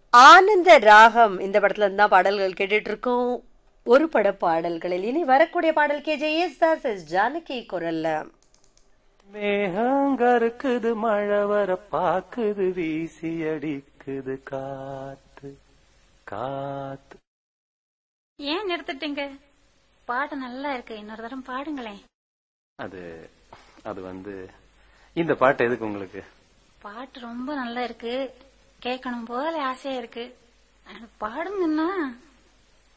ஆனந்த ராகம் இந்த படத்துல இருந்து தான் பாடல்கள் கேட்டுட்டு இருக்கோம் ஒரு பட பாடல்களில் இனி வரக்கூடிய பாடல் K J Yesudas S Janaki குரல்ல மேகங்கருக்குது மழை வர பாக்குது வீசி அடிக்குது காத்து காத்து ஏன் நிறுத்திட்டீங்க பாட்டு நல்லா இருக்கு இன்னொரு தரம் பாடுங்களேன் அது அது வந்து இந்த பாட்டு எதுக்கு உங்களுக்கு பாட்டு ரொம்ப நல்லா இருக்கு கேட்கணும் போல ஆசையா இருக்கு ஆனா பாடுங்கன்னா